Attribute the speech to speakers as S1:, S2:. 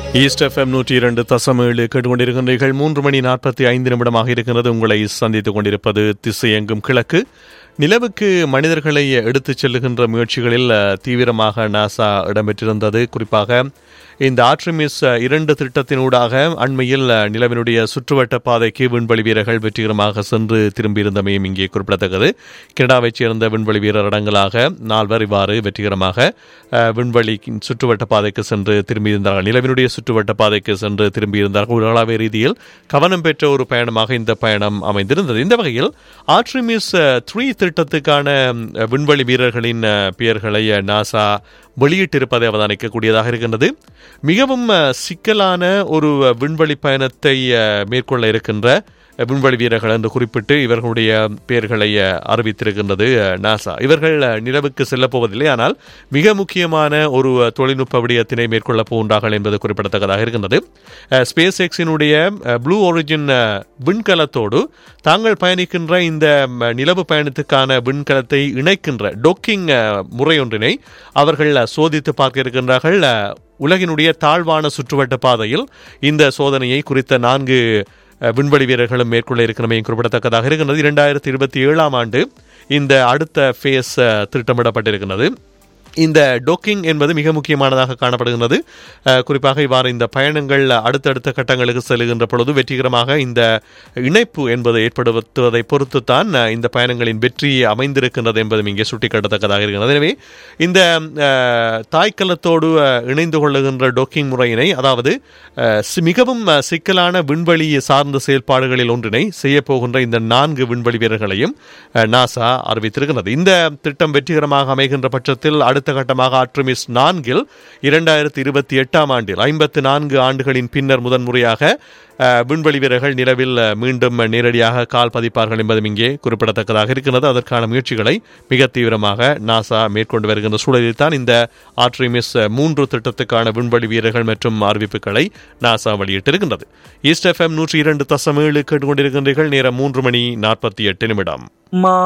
S1: east FM நூற்றி இரண்டு தசம் ஏழு கேட்டுக்கொண்டிருக்கின்றீர்கள் மூன்று மணி நாற்பத்தி ஐந்து நிமிடமாக இருக்கிறது உங்களை சந்தித்துக் கொண்டிருப்பது திசை எங்கும் கிழக்கு நிலவுக்கு மனிதர்களை எடுத்துச் செல்லுகின்ற முயற்சிகளில் அஹ், தீவிரமாக நாசா இடம்பெற்றிருந்தது குறிப்பாக இந்த ஆர்ட்ரிமிஸ் அஹ், இரண்டு திட்டத்தினூடாக அண்மையில் அஹ், நிலவினுடைய சுற்றுவட்ட பாதைக்கு விண்வெளி வீரர்கள் வெற்றிகரமாக சென்று திரும்பியிருந்தமையும் இங்கே குறிப்பிடத்தக்கது கனடாவைச் சேர்ந்த விண்வெளி வீரர் அடங்கலாக நால்வர் இவ்வாறு வெற்றிகரமாக அஹ், விண்வெளியின் சுற்றுவட்ட பாதைக்கு சென்று திரும்பியிருந்தார்கள் நிலவினுடைய சுற்றுவட்ட பாதைக்கு சென்று திரும்பியிருந்தார்கள் உலகளாவிய ரீதியில் கவனம் பெற்ற ஒரு பயணமாக இந்த பயணம் அமைந்திருந்தது இந்த வகையில் ஆர்ட்ரிமிஸ் த்ரீ திட்டத்துக்கான அஹ், விண்வெளி வீரர்களின் அஹ், பெயர்களை அஹ், நாசா வெளியிட்டிருப்பதை அவதானிக்கக்கூடியதாக இருக்கின்றது மிகவும் அஹ், சிக்கலான ஒரு அஹ், விண்வெளி பயணத்தை அஹ், மேற்கொள்ள இருக்கின்ற அஹ், விண்வெளி வீரர்கள் என்று குறிப்பிட்டு இவர்களுடைய பெயர்களை அஹ், அறிவித்திருக்கின்றது அஹ், நாசா இவர்கள் அஹ், நிலவுக்கு செல்லப் போவதில்லை ஆனால் மிக முக்கியமான ஒரு அஹ், தொழில்நுட்ப விடயத்தினை மேற்கொள்ளப் போகின்றார்கள் என்பது குறிப்பிடத்தக்கதாக இருக்கின்றது ஸ்பேஸ் எக்ஸினுடைய ப்ளூ ஒரிஜின் விண்கலத்தோடு தாங்கள் பயணிக்கின்ற இந்த ம், நிலவு பயணத்துக்கான விண்கலத்தை இணைக்கின்ற டொக்கிங் முறையொன்றினை அவர்கள் அஹ், சோதித்து பார்க்க இருக்கின்றார்கள் அஹ், உலகினுடைய தாழ்வான சுற்றுவட்ட பாதையில் இந்த சோதனையை குறித்த நான்கு அஹ், விண்வெளி வீரர்களும் மேற்கொள்ள இருக்கிறமையும் குறிப்பிடத்தக்கதாக இருக்கின்றது இரண்டாயிரத்தி இருபத்தி ஏழாம் ஆண்டு இந்த அடுத்த ஃபேஸ் திட்டமிடப்பட்டிருக்கிறது இந்த டோக்கிங் என்பது மிக முக்கியமானதாக காணப்படுகின்றது அஹ், குறிப்பாக இவ்வாறு இந்த பயணங்கள் அடுத்தடுத்த கட்டங்களுக்கு செல்கின்ற பொழுது வெற்றிகரமாக இந்த இணைப்பு என்பது ஏற்படுத்துவதை பொறுத்துத்தான் அஹ், இந்த பயணங்களின் வெற்றி அமைந்திருக்கின்றது என்பதும் இங்கே சுட்டிக்காட்டத்தக்கதாக இருக்கிறது எனவே இந்த அஹ், தாய்க்கலத்தோடு அஹ், இணைந்து கொள்ளுகின்ற டோக்கிங் முறையினை அதாவது அஹ், சி- மிகவும் அஹ், சிக்கலான விண்வெளி சார்ந்த செயல்பாடுகளில் ஒன்றினை செய்ய போகின்ற இந்த நான்கு விண்வெளி வீரர்களையும் அஹ், நாசா அறிவித்திருக்கிறது இந்த திட்டம் வெற்றிகரமாக அமைகின்ற பட்சத்தில் அடுத்த கட்டமாக ஆர்ட்ரிமிஸ் நான்கில் இரண்டாயிரத்தி இருபத்தி எட்டாம் ஆண்டில் ஐம்பத்து நான்கு ஆண்டுகளின் பின்னர் முதன்முறையாக அஹ், விண்வெளி வீரர்கள் நிலவில் அஹ், மீண்டும் நேரடியாக கால் பதிப்பார்கள் என்பதும் இங்கே குறிப்பிடத்தக்கதாக இருக்கிறது அதற்கான முயற்சிகளை மிக தீவிரமாக நாசா மேற்கொண்டு வருகின்ற சூழலில் தான் இந்த ஆர்ட்ரிமிஸ் அஹ், மூன்று திட்டத்துக்கான விண்வெளி வீரர்கள் மற்றும் அறிவிப்புகளை நாசா வெளியிட்டிருக்கின்றது ஈஸ்ட் எஃப்எம் நூற்றி இரண்டு தசம் ஏழு கேட்டுக்கொண்டிருக்கின்றீர்கள் நேரம் மூன்று மணி நாற்பத்தி எட்டு நிமிடம்
S2: மா